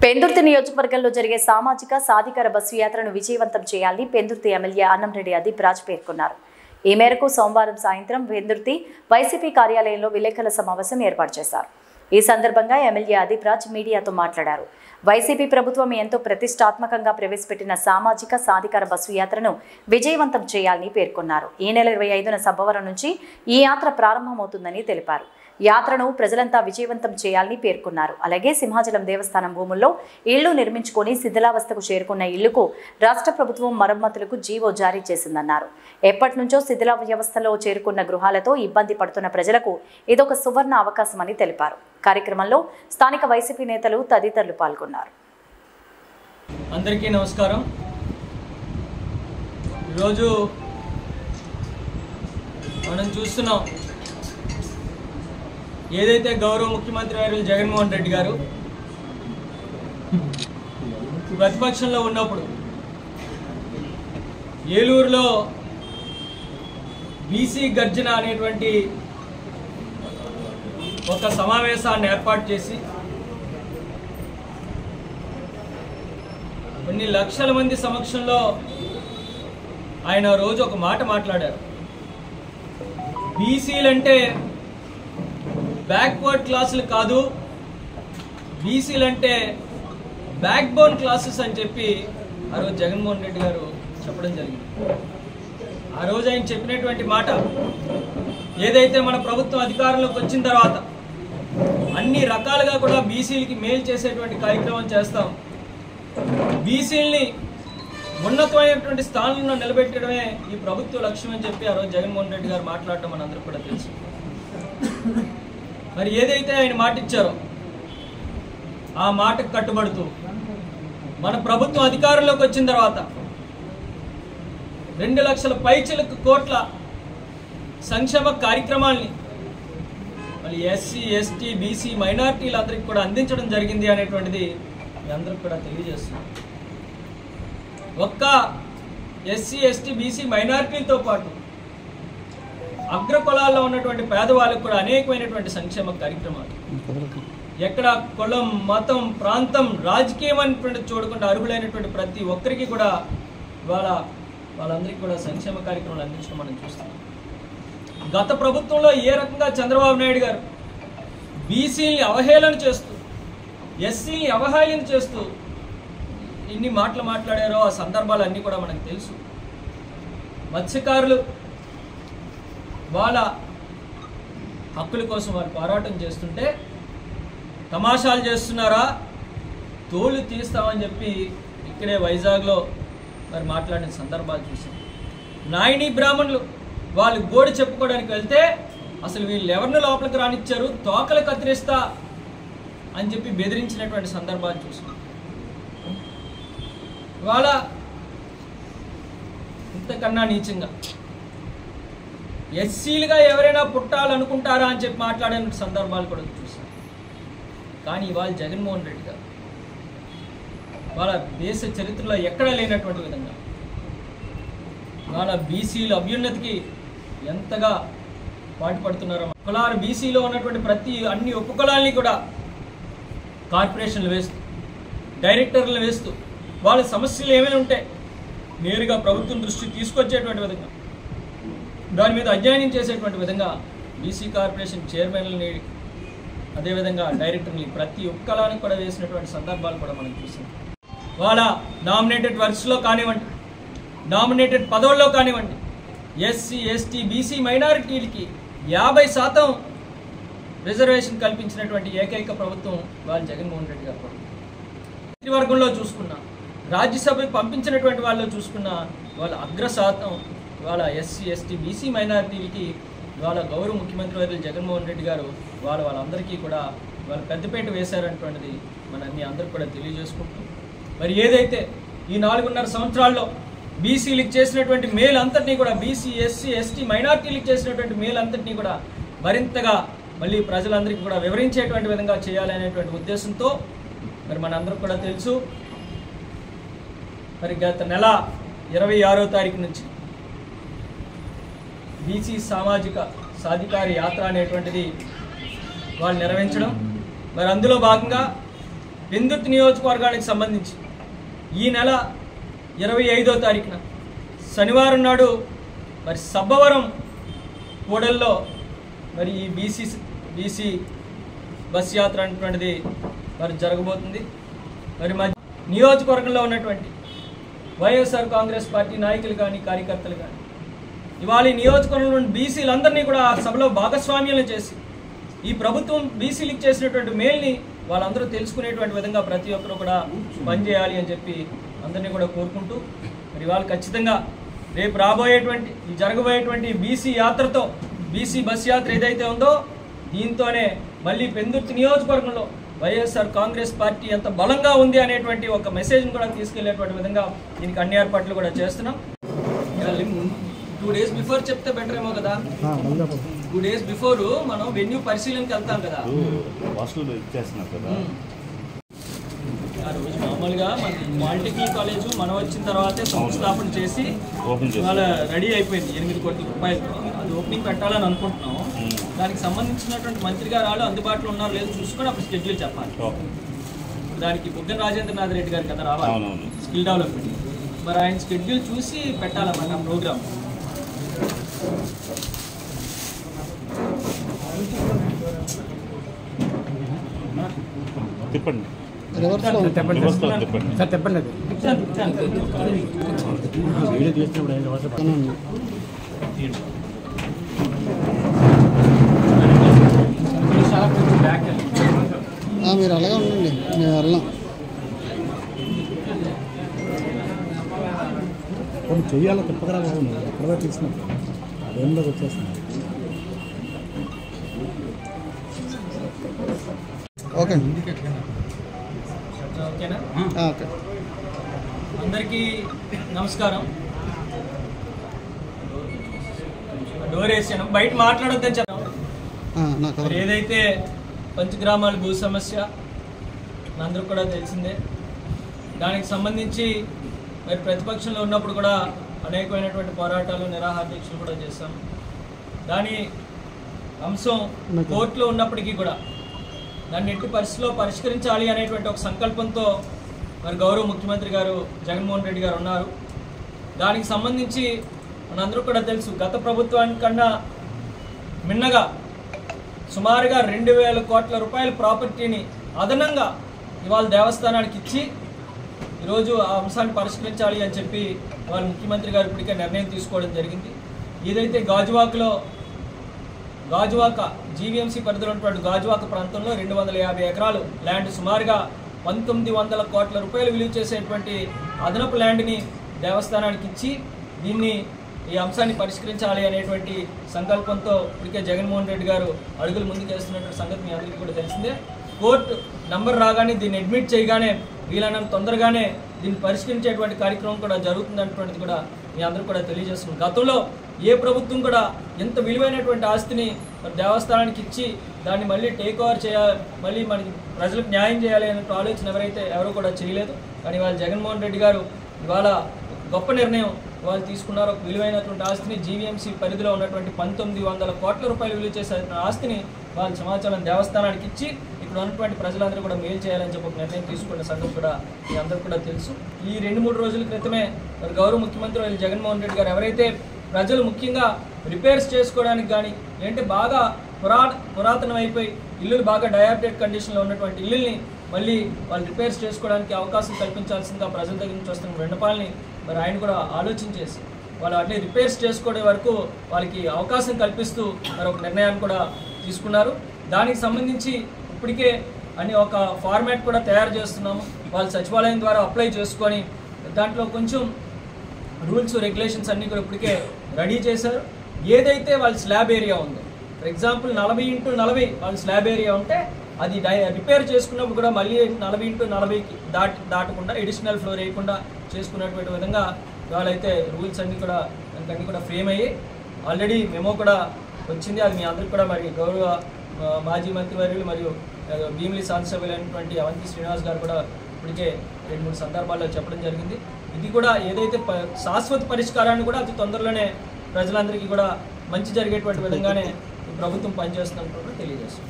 పెందుర్తి నియోజకవర్గంలో జరిగే సామాజిక సాధికార బస్సు యాత్రను విజయవంతం చేయాలని పెందుర్తి ఎమ్మెల్యే అన్నంరెడ్డి అదీప్ రాజ్ పేర్కొన్నారు ఈ మేరకు సోమవారం సాయంత్రం పెందుర్తి వైసీపీ కార్యాలయంలో విలేకరుల సమావేశం ఏర్పాటు చేశారు ఈ సందర్భంగా ఎమ్మెల్యే అదీప్ రాజ్ మీడియాతో మాట్లాడారు వైసీపీ ప్రభుత్వం ఎంతో ప్రతిష్టాత్మకంగా ప్రవేశపెట్టిన సామాజిక సాధికార బస్సు యాత్రను విజయవంతం చేయాలని పేర్కొన్నారు ఈ నెల ఇరవై ఐదున సబ్బవరం నుంచి ఈ యాత్ర ప్రారంభమవుతుందని తెలిపారు యాత్రను ప్రజలంతా విజయవంతం చేయాలని పేర్కొన్నారు అలాగే సింహాచలం దేవస్థానం భూముల్లో ఇళ్లు నిర్మించుకొని శిథిలావస్థకు చేరుకున్న ఇళ్లకు రాష్ట్ర ప్రభుత్వం మరమ్మతులకు జీవో జారీ చేసిందన్నారు ఎప్పటి నుంచో శిథిల వ్యవస్థలో చేరుకున్న గృహాలతో ఇబ్బంది పడుతున్న ప్రజలకు ఇదొక సువర్ణ అవకాశమని తెలిపారు కార్యక్రమంలో స్థానిక వైసీపీ నేతలు తదితరులు పాల్గొన్నారు అందరికీ నమస్కారం ఈరోజు మనం చూస్తున్నాం ఏదైతే గౌరవ ముఖ్యమంత్రి గారు జగన్మోహన్ రెడ్డి గారు ప్రతిపక్షంలో ఉన్నప్పుడు ఏలూరులో బీసీ గర్జన అనేటువంటి ఒక సమావేశాన్ని ఏర్పాటు చేసి కొన్ని లక్షల మంది సమక్షంలో ఆయన రోజు ఒక మాట మాట్లాడారు బీసీలంటే బ్యాక్వర్డ్ క్లాసులు కాదు బీసీలంటే బ్యాక్ బోన్ క్లాసెస్ అని చెప్పి ఆ రోజు జగన్మోహన్ రెడ్డి గారు చెప్పడం జరిగింది ఆ రోజు ఆయన చెప్పినటువంటి మాట ఏదైతే మన ప్రభుత్వం అధికారంలోకి వచ్చిన తర్వాత అన్ని రకాలుగా కూడా బీసీలకి మేలు చేసేటువంటి కార్యక్రమం చేస్తాం బీసీల్ని ఉన్నతమైనటువంటి స్థానంలో నిలబెట్టడమే ఈ ప్రభుత్వ లక్ష్యం అని చెప్పి ఆ రోజు జగన్మోహన్ రెడ్డి గారు మాట్లాడటం మనందరికీ కూడా తెలుసు మరి ఏదైతే ఆయన మాట ఇచ్చారో ఆ మాటకు కట్టుబడుతూ మన ప్రభుత్వం అధికారంలోకి వచ్చిన తర్వాత రెండు లక్షల పైచిలకు కోట్ల సంక్షేమ కార్యక్రమాల్ని మళ్ళీ ఎస్సీ ఎస్టీ బీసీ మైనార్టీలందరికీ కూడా అందించడం జరిగింది అనేటువంటిది మీ అందరికి కూడా తెలియజేస్తున్నాం ఒక్క ఎస్సీ ఎస్టీ బీసీ మైనార్టీలతో పాటు అగ్ర కులాల్లో ఉన్నటువంటి పేదవాళ్ళకు కూడా అనేకమైనటువంటి సంక్షేమ కార్యక్రమాలు ఎక్కడ కులం మతం ప్రాంతం రాజకీయం అనేటువంటి చూడకుండా అర్హులైనటువంటి ప్రతి ఒక్కరికి కూడా వాళ్ళ వాళ్ళందరికీ కూడా సంక్షేమ కార్యక్రమాలు అందించడం మనం చూస్తాం గత ప్రభుత్వంలో ఏ రకంగా చంద్రబాబు నాయుడు గారు బీసీని అవహేళన చేస్తూ ఎస్సీని అవహేళన చేస్తూ ఇన్ని మాటలు మాట్లాడారో ఆ సందర్భాలు అన్నీ కూడా మనకు తెలుసు మత్స్యకారులు వాళ్ళ హక్కుల కోసం వారు పోరాటం చేస్తుంటే తమాషాలు చేస్తున్నారా తోలు తీస్తామని చెప్పి ఇక్కడే వైజాగ్లో మరి మాట్లాడిన సందర్భాలు చూసాం నాయని బ్రాహ్మణులు వాళ్ళు గోడు చెప్పుకోవడానికి వెళ్తే అసలు వీళ్ళు ఎవరిని లోపలికి రానిచ్చారు తోకలు కత్తిరిస్తా అని చెప్పి బెదిరించినటువంటి సందర్భాలు చూసాం ఇవాళ ఇంతకన్నా నీచంగా ఎస్సీలుగా ఎవరైనా పుట్టాలనుకుంటారా అని చెప్పి మాట్లాడిన సందర్భాలు కూడా చూసాం కానీ ఇవాళ జగన్మోహన్ రెడ్డి గారు వాళ్ళ దేశ చరిత్రలో ఎక్కడా లేనటువంటి విధంగా వాళ్ళ బీసీల అభ్యున్నతికి ఎంతగా పాటుపడుతున్నారో కులాలు బీసీలో ఉన్నటువంటి ప్రతి అన్ని ఉపకులాల్ని కూడా కార్పొరేషన్లు వేస్తూ డైరెక్టర్లు వేస్తూ వాళ్ళ సమస్యలు ఏమైనా ఉంటే నేరుగా ప్రభుత్వం దృష్టికి తీసుకొచ్చేటువంటి విధంగా దాని మీద అధ్యయనం చేసేటువంటి విధంగా బీసీ కార్పొరేషన్ చైర్మన్లని అదేవిధంగా డైరెక్టర్ని ప్రతి ఒక్కలానికి కూడా వేసినటువంటి సందర్భాలు కూడా మనం చూసాం వాళ్ళ నామినేటెడ్ వర్క్స్లో కానివ్వండి నామినేటెడ్ పదవుల్లో కానివ్వండి ఎస్సీ ఎస్టీ బీసీ మైనారిటీలకి యాభై శాతం రిజర్వేషన్ కల్పించినటువంటి ఏకైక ప్రభుత్వం వాళ్ళు జగన్మోహన్ రెడ్డి గారు ప్రభుత్వం. మంత్రివర్గంలో చూసుకున్నా రాజ్యసభకు పంపించినటువంటి వాళ్ళు చూసుకున్నా వాళ్ళ అగ్ర శాతం వాళ్ళ ఎస్సీ ఎస్టీ బీసీ మైనారిటీలకి వాళ్ళ గౌరవ ముఖ్యమంత్రి వర్యులు జగన్మోహన్ రెడ్డి గారు వాళ్ళ వాళ్ళందరికీ కూడా వాళ్ళ పెద్దపేట వేశారనేటువంటిది మన అన్ని అందరికి కూడా తెలియజేసుకుంటాం మరి ఏదైతే ఈ నాలుగున్నర సంవత్సరాల్లో బీసీలకు చేసినటువంటి మేలు అంతటినీ కూడా బీసీ ఎస్సీ ఎస్టీ మైనార్టీలకు చేసినటువంటి మేలు అంతటినీ కూడా మరింతగా మళ్ళీ ప్రజలందరికీ కూడా వివరించేటువంటి విధంగా చేయాలనేటువంటి ఉద్దేశంతో మరి మనందరికి కూడా తెలుసు మరి గత నెల ఇరవై ఆరో తారీఖు నుంచి బీసీ సామాజిక సాధికార యాత్ర అనేటువంటిది వాళ్ళు నిర్వహించడం మరి అందులో భాగంగా పెందుర్తి నియోజకవర్గానికి సంబంధించి ఈ నెల ఇరవై ఐదో తారీఖున శనివారం నాడు మరి సబ్బవరం కూడల్లో మరి ఈ బీసీ బీసీ బస్ యాత్ర అనేటువంటిది మరి జరగబోతుంది మరి మా నియోజకవర్గంలో ఉన్నటువంటి వైఎస్ఆర్ కాంగ్రెస్ పార్టీ నాయకులు కానీ కార్యకర్తలు కానీ ఇవాళ ఈ నియోజకవర్గంలోని బీసీలందరినీ కూడా ఆ సభలో భాగస్వామ్యాలు చేసి ఈ ప్రభుత్వం బీసీలకు చేసినటువంటి మేల్ని వాళ్ళందరూ తెలుసుకునేటువంటి విధంగా ప్రతి ఒక్కరు కూడా పనిచేయాలి అని చెప్పి అందరినీ కూడా కోరుకుంటూ మరి వాళ్ళు ఖచ్చితంగా రేపు రాబోయేటువంటి ఈ జరగబోయేటువంటి బీసీ యాత్రతో బీసీ బస్ యాత్ర ఏదైతే ఉందో దీంతోనే మళ్ళీ పెందుర్తి నియోజకవర్గంలో వైఎస్ఆర్ కాంగ్రెస్ పార్టీ ఎంత బలంగా ఉంది అనేటువంటి ఒక మెసేజ్ని కూడా తీసుకెళ్లేటువంటి విధంగా దీనికి అన్ని ఏర్పాట్లు కూడా చేస్తున్నాం టూ డేస్ బిఫోర్ చెప్తే బెటర్ ఏమో కదా టూ డేస్ బిఫోర్ మనం వెన్యూ పరిశీలనకి వెళ్తాం కదా హాస్టల్ ఇచ్చేస్తున్నారు కదా ఆ రోజు మామూలుగా మన పాలిటెక్నిక్ కాలేజ్ మనం వచ్చిన తర్వాతే సంస్థాపన చేసి ఓపెన్ చేసి ఇవాళ రెడీ అయిపోయింది ఎనిమిది కోట్ల రూపాయలు అది ఓపెనింగ్ పెట్టాలని అనుకుంటున్నాం మ్మ్. దానికి సంబంధించినటువంటి మంత్రి గారు వాళ్ళు అందుబాటులో ఉన్నారో లేదో చూసుకొని అప్పుడు షెడ్యూల్ చెప్పాలి ఓకే. దానికి బుగ్గన రాజేంద్రనాథ్ రెడ్డి గారు కదా రావాలి అవునవును స్కిల్ డెవలప్మెంట్ మరి ఆయన షెడ్యూల్ చూసి పెట్టాలన్నమాట ఆ ప్రోగ్రామ్ తిప్పండి రివర్స్లో రివర్స్లో తిప్పండి సార్ చెప్పండి అది వీడియో తీసినప్పుడు ఐదు వర్షం అవునండి. బ్యాక్ ఆ, మీరు అలాగే ఉండండి మేము వెళ్ళాం కొన్ని చెయ్యాలో తిప్పకరా బాగుంది ఎక్కడో తీసినప్పుడు అదేంలోకి వచ్చేస్తుంది ఓకే అండి ఓకేనా ఆ, ఓకే అందరికీ నమస్కారం డోర్ వేసాను బయట మాట్లాడొద్దని చెప్పాను ఆ, నాకు మరి ఏదైతే పంచగ్రామాల భూ సమస్య అందరూ కూడా తెలిసిందే దానికి సంబంధించి మరి ప్రతిపక్షంలో ఉన్నప్పుడు కూడా అనేకమైనటువంటి పోరాటాలు నిరాహార దీక్షలు కూడా చేశాం దాని అంశం కోర్టులో ఉన్నప్పటికీ కూడా దాన్ని ఎట్టి పరిస్థితిలో పరిష్కరించాలి అనేటువంటి ఒక సంకల్పంతో మరి గౌరవ ముఖ్యమంత్రి గారు జగన్మోహన్ రెడ్డి గారు ఉన్నారు దానికి సంబంధించి మనందరూ కూడా తెలుసు గత ప్రభుత్వానికన్నా మిన్నగా సుమారుగా రెండు వేల కోట్ల రూపాయల ప్రాపర్టీని అదనంగా ఇవాళ దేవస్థానానికి ఇచ్చి ఈరోజు ఆ అంశాన్ని పరిష్కరించాలి అని చెప్పి వాళ్ళ ముఖ్యమంత్రి గారు ఇప్పటికే నిర్ణయం తీసుకోవడం జరిగింది ఏదైతే గాజువాకలో గాజువాక జీవీఎంసీ పరిధిలో ఉన్నటువంటి గాజువాక ప్రాంతంలో రెండు వందల యాభై ఎకరాలు ల్యాండ్ సుమారుగా పంతొమ్మిది వందల కోట్ల రూపాయలు విలువ చేసేటువంటి అదనపు ల్యాండ్ని దేవస్థానానికి ఇచ్చి దీన్ని ఈ అంశాన్ని పరిష్కరించాలి అనేటువంటి సంకల్పంతో ఇప్పటికే జగన్మోహన్ రెడ్డి గారు అడుగులు ముందుకేస్తున్నటువంటి సంగతి మీ అందరికీ కూడా తెలిసిందే కోర్టు నంబర్ రాగానే దీన్ని అడ్మిట్ చేయగానే వీలైనంత తొందరగానే దీన్ని పరిష్కరించేటువంటి కార్యక్రమం కూడా జరుగుతుందన్నటువంటిది కూడా మీ అందరూ కూడా తెలియజేస్తున్నాం గతంలో ఏ ప్రభుత్వం కూడా ఎంత విలువైనటువంటి ఆస్తిని మరి దేవస్థానానికి ఇచ్చి దాన్ని మళ్ళీ టేక్ ఓవర్ చేయాలి మళ్ళీ మనకి ప్రజలకు న్యాయం చేయాలి అనే ఆలోచన ఎవరైతే ఎవరు కూడా చేయలేదు కానీ ఇవాళ జగన్మోహన్ రెడ్డి గారు ఇవాళ గొప్ప నిర్ణయం వాళ్ళు తీసుకున్నారు ఒక విలువైనటువంటి ఆస్తిని జీవీఎంసీ పరిధిలో ఉన్నటువంటి పంతొమ్మిది వందల కోట్ల రూపాయలు విలువ చేసే ఆస్తిని వాళ్ళ సమాచారం దేవస్థానానికి ఇచ్చి ఇక్కడ ఉన్నటువంటి ప్రజలందరూ కూడా మేలు చేయాలని చెప్పి ఒక నిర్ణయం తీసుకున్న సంగతి కూడా మీ అందరూ కూడా తెలుసు ఈ రెండు మూడు రోజుల క్రితమే మరి గౌరవ ముఖ్యమంత్రి వైఎస్ జగన్మోహన్ రెడ్డి గారు ఎవరైతే ప్రజలు ముఖ్యంగా రిపేర్స్ చేసుకోవడానికి కానీ ఏంటంటే బాగా పురా పురాతనం అయిపోయి ఇల్లులు బాగా డయాబెటెడ్ కండిషన్లో ఉన్నటువంటి ఇల్లుల్ని మళ్ళీ వాళ్ళు రిపేర్స్ చేసుకోవడానికి అవకాశం కల్పించాల్సిందిగా ప్రజల దగ్గర నుంచి వస్తున్న విన్నపాలని మరి ఆయన కూడా ఆలోచన చేసి వాళ్ళు అట్లే రిపేర్స్ చేసుకోవడం వరకు వాళ్ళకి అవకాశం కల్పిస్తూ మరి ఒక నిర్ణయాన్ని కూడా తీసుకున్నారు దానికి సంబంధించి ఇప్పటికే అని ఒక ఫార్మాట్ కూడా తయారు చేస్తున్నాము వాళ్ళు సచివాలయం ద్వారా అప్లై చేసుకొని దాంట్లో కొంచెం రూల్స్ రెగ్యులేషన్స్ అన్నీ కూడా ఇప్పటికే రెడీ చేశారు ఏదైతే వాళ్ళ స్లాబ్ ఏరియా ఉందో ఫర్ ఎగ్జాంపుల్ నలభై ఇంటూ నలభై వాళ్ళ స్లాబ్ ఏరియా ఉంటే అది డై రిపేర్ చేసుకున్నప్పుడు కూడా మళ్ళీ నలభై ఇంటూ నలభైకి దాటి దాటకుండా ఎడిషనల్ ఫ్లోర్ వేయకుండా చేసుకున్నటువంటి విధంగా వాళ్ళైతే రూల్స్ అన్నీ కూడా అన్నీ కూడా ఫ్రేమ్ అయ్యి ఆల్రెడీ మెమో కూడా వచ్చింది అది మీ అందరికి కూడా మరి గౌరవ ఆ, మాజీ మంత్రివర్యులు మరియు ఆ, భీమిలి శాసనసభ్యులైనటువంటి అవంతి శ్రీనివాస్ గారు కూడా ఇప్పటికే రెండు మూడు సందర్భాల్లో చెప్పడం జరిగింది ఇది కూడా ఏదైతే ప- శాశ్వత పరిష్కారాన్ని కూడా అతి తొందరలోనే ప్రజలందరికీ కూడా మంచి జరిగేటువంటి విధంగానే ఈ ప్రభుత్వం పనిచేస్తున్నట్టు కూడా తెలియజేస్తుంది